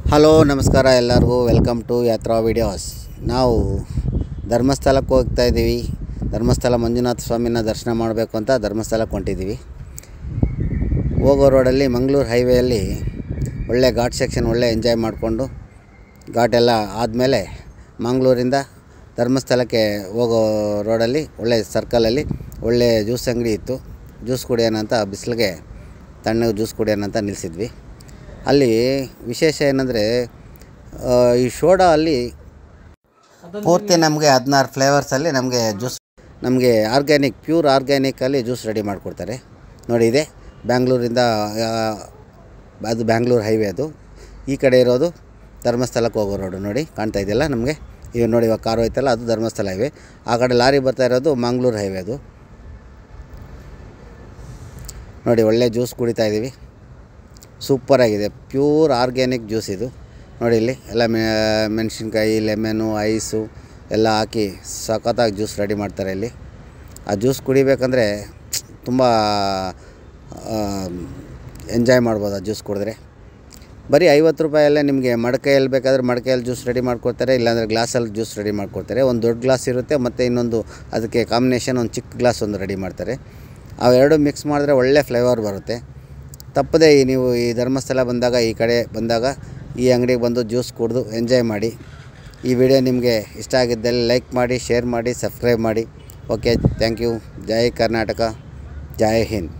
hello ನಮಸ್ಕಾರ ಎಲ್ಲರಿಗೂ welcome to ಯಾತ್ರಾ ವಿಡಿಯೋಸ್ ನಾವು ಧರ್ಮಸ್ಥಳಕ್ಕೆ ಹೋಗ್ತಾ ಇದ್ದೀವಿ ಧರ್ಮಸ್ಥಳ ಮಂಜುನಾಥ ಸ್ವಾಮಿನ ದರ್ಶನ ಮಾಡಬೇಕು ಅಂತ ಧರ್ಮಸ್ಥಳಕ್ಕೆ ಹೊಂಟಿದ್ದೀವಿ ಹೋಗೋ ರೋಡಲ್ಲಿ ಮಂಗಳೂರು ಹೈವೇಯಲ್ಲಿ ಒಳ್ಳೆ ಘಾಟ್ ಸೆಕ್ಷನ್ ಒಳ್ಳೆ ಎಂಜಾಯ್ ಮಾಡಿಕೊಂಡು ಘಾಟ್ ಎಲ್ಲ ಆದಮೇಲೆ ಮಂಗಳೂರಿಂದ ಧರ್ಮಸ್ಥಳಕ್ಕೆ ಹೋಗೋ ರೋಡಲ್ಲಿ ಒಳ್ಳೆ ಸರ್ಕಲಲ್ಲಿ ಒಳ್ಳೆ ಜ್ಯೂಸ್ ಅಂಗಡಿ ಇತ್ತು ಜ್ಯೂಸ್ ಕುಡಿಯೋಣ ಅಂತ ಬಿಸಿಲಿಗೆ ತಣ್ಣಗೆ ಜ್ಯೂಸ್ ಕುಡಿಯೋಣ ಅಂತ ನಿಲ್ಲಿಸಿದ್ವಿ ಅಲ್ಲಿ ವಿಶೇಷ ಏನಂದರೆ ಈ ಶೋಡಾ ಅಲ್ಲಿ ಪೂರ್ತಿ ನಮಗೆ ಹದಿನಾರು ಫ್ಲೇವರ್ಸಲ್ಲಿ ನಮಗೆ ಜ್ಯೂಸ್ ನಮಗೆ organic pure organically juice ready ಮಾಡಿಕೊಡ್ತಾರೆ ನೋಡಿ ಇದೆ ಬ್ಯಾಂಗ್ಳೂರಿಂದ ಆ, ಅದು ಬ್ಯಾಂಗ್ಳೂರು ಹೈವೇ ಅದು ಈ ಕಡೆ ಇರೋದು ಧರ್ಮಸ್ಥಳಕ್ಕೆ ಹೋಗೋ ರೋಡು ನೋಡಿ ಕಾಣ್ತಾ ಇದೆಯಲ್ಲ ನಮಗೆ ಇವಾಗ ನೋಡಿ ಇವಾಗ ಕಾರು ಹೋಯ್ತಲ್ಲ ಅದು ಧರ್ಮಸ್ಥಳ ಹೈವೇ ಆ ಕಡೆ ಲಾರಿ ಬರ್ತಾ ಇರೋದು ಮಂಗ್ಳೂರು ಹೈವೇ ಅದು ನೋಡಿ ಒಳ್ಳೆ ಜ್ಯೂಸ್ ಕುಡಿತಾ ಇದ್ದೀವಿ ಸೂಪರಾಗಿದೆ ಪ್ಯೂರ್ ಆರ್ಗ್ಯಾನಿಕ್ ಜ್ಯೂಸ್ ಇದು ನೋಡಿ ಇಲ್ಲಿ ಎಲ್ಲ ಮೆ ಮೆಣಸಿನ್ಕಾಯಿ ಲೆಮನ್ನು ಐಸು ಎಲ್ಲ ಹಾಕಿ ಸಖತ್ತಾಗಿ ಜ್ಯೂಸ್ ರೆಡಿ ಮಾಡ್ತಾರೆ ಇಲ್ಲಿ ಆ ಜ್ಯೂಸ್ ಕುಡಿಬೇಕಂದ್ರೆ ತುಂಬ ಎಂಜಾಯ್ ಮಾಡ್ಬೋದು ಆ ಜ್ಯೂಸ್ ಕುಡಿದ್ರೆ ಬರೀ ಐವತ್ತು ರೂಪಾಯಲ್ಲೇ ನಿಮಗೆ ಮಡಕೆಯಲ್ಲಿ ಬೇಕಾದರೆ ಮಡಕೆಯಲ್ಲಿ ಜ್ಯೂಸ್ ರೆಡಿ ಮಾಡ್ಕೊಡ್ತಾರೆ ಇಲ್ಲಾಂದರೆ ಗ್ಲಾಸಲ್ಲಿ ಜ್ಯೂಸ್ ರೆಡಿ ಮಾಡ್ಕೊಡ್ತಾರೆ ಒಂದು ದೊಡ್ಡ ಗ್ಲಾಸ್ ಇರುತ್ತೆ ಮತ್ತು ಇನ್ನೊಂದು ಅದಕ್ಕೆ ಕಾಂಬಿನೇಷನ್ ಒಂದು ಚಿಕ್ಕ ಗ್ಲಾಸ್ ಒಂದು ರೆಡಿ ಮಾಡ್ತಾರೆ ಅವೆರಡು ಮಿಕ್ಸ್ ಮಾಡಿದ್ರೆ ಒಳ್ಳೆ ಫ್ಲೇವರ್ ಬರುತ್ತೆ ತಪ್ಪದೇ ಈ ನೀವು ಈ ಧರ್ಮಸ್ಥಳ ಬಂದಾಗ ಈ ಕಡೆ ಬಂದಾಗ ಈ ಅಂಗಡಿಗೆ ಬಂದು ಜ್ಯೂಸ್ ಕುಡಿದು ಎಂಜಾಯ್ ಮಾಡಿ ಈ ವಿಡಿಯೋ ನಿಮಗೆ ಇಷ್ಟ ಆಗಿದ್ದಲ್ಲಿ ಲೈಕ್ ಮಾಡಿ ಶೇರ್ ಮಾಡಿ ಸಬ್ಸ್ಕ್ರೈಬ್ ಮಾಡಿ ಓಕೆ ಥ್ಯಾಂಕ್ ಯು ಜೈ ಕರ್ನಾಟಕ ಜೈ ಹಿಂದ್